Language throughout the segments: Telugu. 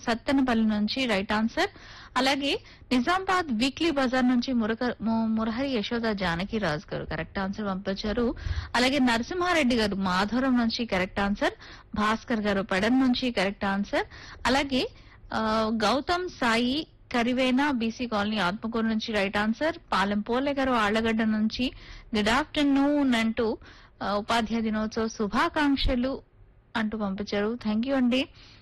సత్తెనపల్లి నుంచి రైట్ ఆన్సర్ అలాగే నిజామాబాద్ వీక్లీ బజార్ నుంచి మురక- ము- మురహరి యశోద జానకి రాజు గారు కరెక్ట్ ఆన్సర్ పంపించారు అలాగే నరసింహారెడ్డి గారు మాధవరం నుంచి కరెక్ట్ ఆన్సర్ భాస్కర్ గారు పెడన్ నుంచి కరెక్ట్ ఆన్సర్ అలాగే ఆ, గౌతమ్ సాయి కరివేనా బీసీ కాలనీ ఆత్మకూరు నుంచి రైట్ ఆన్సర్ పాలెం పోలే గారు ఆళ్లగడ్డ నుంచి గుడ్ ఆఫ్టర్నూన్ అంటూ ఆ, ఉపాధ్యాయ దినోత్సవ శుభాకాంక్షలు అంటూ పంపించారు థ్యాంక్ యూ అండి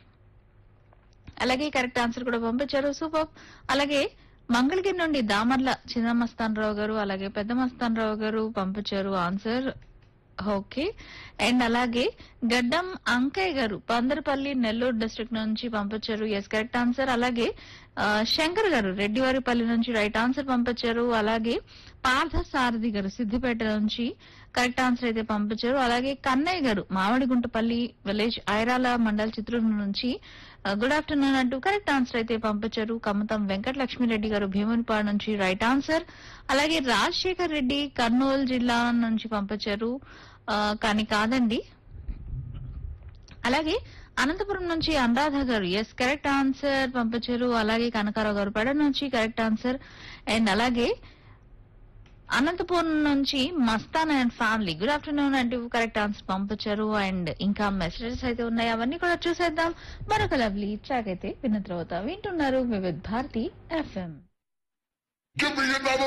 అలాగే కరెక్ట్ ఆన్సర్ కూడా పంపించారు సూపర్ అలాగే మంగళగిరి నుండి దామర్ల చిన్న మస్తాన్ రావు గారు అలాగే పెద్ద మస్తాన్ రావు గారు పంపించారు ఆన్సర్ ఓకే అండ్ అలాగే గడ్డం అంకయ్య గారు పందరపల్లి నెల్లూరు డిస్ట్రిక్ట్ నుంచి పంపించారు ఎస్ కరెక్ట్ ఆన్సర్ అలాగే ఆ, శంకర్ గారు రెడ్డివారిపల్లి నుంచి రైట్ ఆన్సర్ పంపించారు అలాగే పార్థ సారథి గారు సిద్దిపేట నుంచి కరెక్ట్ ఆన్సర్ అయితే పంపించారు అలాగే కన్నయ్య గారు మామిడిగుంటపల్లి విలేజ్ ఐరాల మండల్ చిత్రూరు నుంచి గుడ్ ఆఫ్టర్నూన్ అంటూ కరెక్ట్ ఆన్సర్ అయితే పంపించారు కమతం వెంకట లక్ష్మీరెడ్డి గారు భీమునిపాడు నుంచి రైట్ ఆన్సర్ అలాగే రాజశేఖర్ రెడ్డి కర్నూలు జిల్లా నుంచి పంపించారు ఆ, కానీ కాదండి అలాగే అనంతపురం నుంచి అనురాధ గారు ఎస్ కరెక్ట్ ఆన్సర్ పంపించారు అలాగే కనకారావు గారు పెడ నుంచి కరెక్ట్ ఆన్సర్ అండ్ అలాగే అనంతపురం నుంచి Mastan and family good afternoon అంటూ కరెక్ట్ ఆన్సర్ పంపించారు అండ్ ఇంకా మెసేజెస్ అయితే ఉన్నాయి అవన్నీ కూడా చూసేద్దాం మరొక లవ్లీ ట్రాక్ అయితే విన్న తర్వాత వింటున్నారు Vividh Bharati FM Give me another